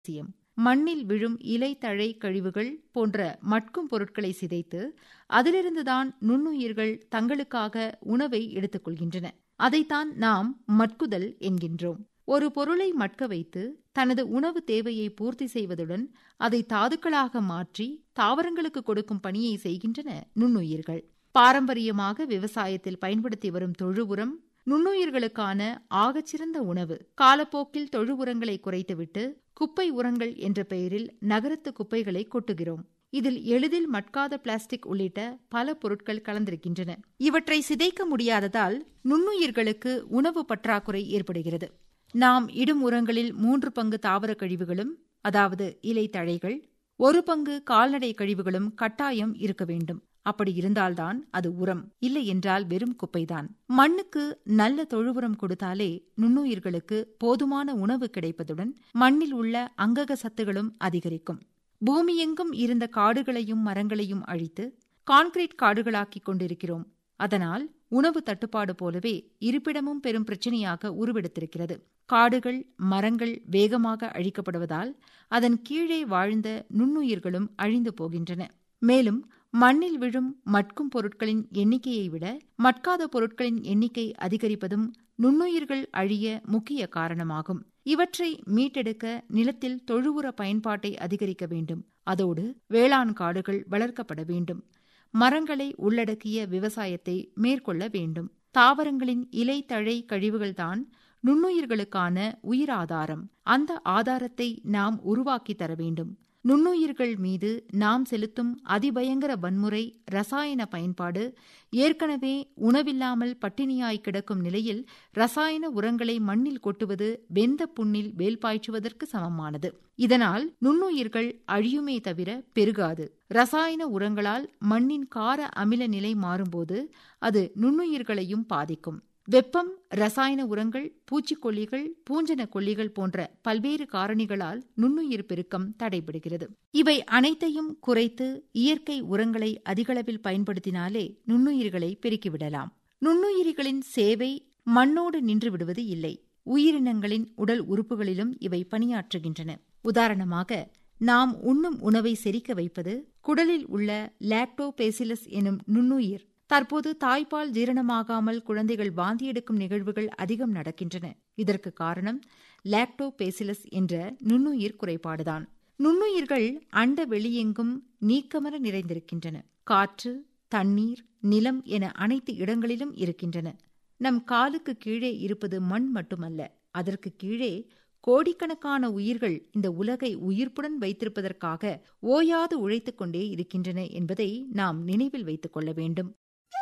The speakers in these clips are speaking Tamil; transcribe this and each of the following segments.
அவசியம் மண்ணில் விழும் இலை தழை கழிவுகள் போன்ற மட்கும் பொருட்களை சிதைத்து அதிலிருந்துதான் நுண்ணுயிர்கள் தங்களுக்காக உணவை எடுத்துக்கொள்கின்றன அதைத்தான் நாம் மட்குதல் என்கின்றோம் ஒரு பொருளை மட்க வைத்து தனது உணவு தேவையை பூர்த்தி செய்வதுடன் அதை தாதுக்களாக மாற்றி தாவரங்களுக்கு கொடுக்கும் பணியை செய்கின்றன நுண்ணுயிர்கள் பாரம்பரியமாக விவசாயத்தில் பயன்படுத்தி வரும் தொழு உரம் நுண்ணுயிர்களுக்கான ஆகச்சிறந்த உணவு காலப்போக்கில் தொழு உரங்களை குறைத்துவிட்டு குப்பை உரங்கள் என்ற பெயரில் நகரத்து குப்பைகளை கொட்டுகிறோம் இதில் எளிதில் மட்காத பிளாஸ்டிக் உள்ளிட்ட பல பொருட்கள் கலந்திருக்கின்றன இவற்றை சிதைக்க முடியாததால் நுண்ணுயிர்களுக்கு உணவு பற்றாக்குறை ஏற்படுகிறது நாம் இடும் உரங்களில் மூன்று பங்கு தாவர கழிவுகளும் அதாவது இலை தழைகள் ஒரு பங்கு கால்நடை கழிவுகளும் கட்டாயம் இருக்க வேண்டும் அப்படி இருந்தால்தான் அது உரம் இல்லை என்றால் வெறும் குப்பைதான் மண்ணுக்கு நல்ல தொழு உரம் கொடுத்தாலே நுண்ணுயிர்களுக்கு போதுமான உணவு கிடைப்பதுடன் மண்ணில் உள்ள அங்கக சத்துகளும் அதிகரிக்கும் பூமியெங்கும் இருந்த காடுகளையும் மரங்களையும் அழித்து கான்கிரீட் காடுகளாக்கிக் கொண்டிருக்கிறோம் அதனால் உணவு தட்டுப்பாடு போலவே இருப்பிடமும் பெரும் பிரச்சனையாக உருவெடுத்திருக்கிறது காடுகள் மரங்கள் வேகமாக அழிக்கப்படுவதால் அதன் கீழே வாழ்ந்த நுண்ணுயிர்களும் அழிந்து போகின்றன மேலும் மண்ணில் விழும் மட்கும் பொருட்களின் எண்ணிக்கையை விட மட்காத பொருட்களின் எண்ணிக்கை அதிகரிப்பதும் நுண்ணுயிர்கள் அழிய முக்கிய காரணமாகும் இவற்றை மீட்டெடுக்க நிலத்தில் தொழுவுர பயன்பாட்டை அதிகரிக்க வேண்டும் அதோடு வேளாண் காடுகள் வளர்க்கப்பட வேண்டும் மரங்களை உள்ளடக்கிய விவசாயத்தை மேற்கொள்ள வேண்டும் தாவரங்களின் இலை தழை கழிவுகள்தான் நுண்ணுயிர்களுக்கான உயிர் ஆதாரம் அந்த ஆதாரத்தை நாம் உருவாக்கி தர வேண்டும் நுண்ணுயிர்கள் மீது நாம் செலுத்தும் அதிபயங்கர வன்முறை ரசாயன பயன்பாடு ஏற்கனவே உணவில்லாமல் பட்டினியாய் கிடக்கும் நிலையில் ரசாயன உரங்களை மண்ணில் கொட்டுவது வெந்த புண்ணில் வேல் பாய்ச்சுவதற்கு சமமானது இதனால் நுண்ணுயிர்கள் அழியுமே தவிர பெருகாது ரசாயன உரங்களால் மண்ணின் கார அமில நிலை மாறும்போது அது நுண்ணுயிர்களையும் பாதிக்கும் வெப்பம் ரசாயன உரங்கள் பூச்சிக்கொல்லிகள் பூஞ்சன கொல்லிகள் போன்ற பல்வேறு காரணிகளால் நுண்ணுயிர் பெருக்கம் தடைபடுகிறது இவை அனைத்தையும் குறைத்து இயற்கை உரங்களை அதிகளவில் பயன்படுத்தினாலே நுண்ணுயிர்களை பெருக்கிவிடலாம் நுண்ணுயிரிகளின் சேவை மண்ணோடு நின்று விடுவது இல்லை உயிரினங்களின் உடல் உறுப்புகளிலும் இவை பணியாற்றுகின்றன உதாரணமாக நாம் உண்ணும் உணவை செரிக்க வைப்பது குடலில் உள்ள லாக்டோபேசிலஸ் எனும் நுண்ணுயிர் தற்போது தாய்ப்பால் ஜீரணமாகாமல் குழந்தைகள் வாந்தி எடுக்கும் நிகழ்வுகள் அதிகம் நடக்கின்றன இதற்கு காரணம் லாக்டோபேசிலஸ் என்ற நுண்ணுயிர் குறைபாடுதான் நுண்ணுயிர்கள் அண்ட வெளியெங்கும் நீக்கமர நிறைந்திருக்கின்றன காற்று தண்ணீர் நிலம் என அனைத்து இடங்களிலும் இருக்கின்றன நம் காலுக்கு கீழே இருப்பது மண் மட்டுமல்ல அதற்கு கீழே கோடிக்கணக்கான உயிர்கள் இந்த உலகை உயிர்ப்புடன் வைத்திருப்பதற்காக ஓயாது உழைத்துக் கொண்டே இருக்கின்றன என்பதை நாம் நினைவில் வைத்துக் கொள்ள வேண்டும்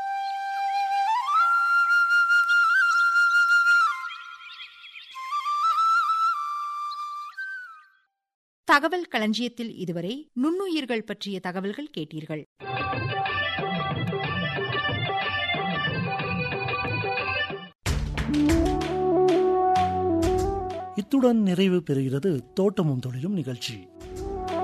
தகவல் களஞ்சியத்தில் இதுவரை நுண்ணுயிர்கள் பற்றிய தகவல்கள் கேட்டீர்கள் இத்துடன் நிறைவு பெறுகிறது தோட்டமும் தொழிலும் நிகழ்ச்சி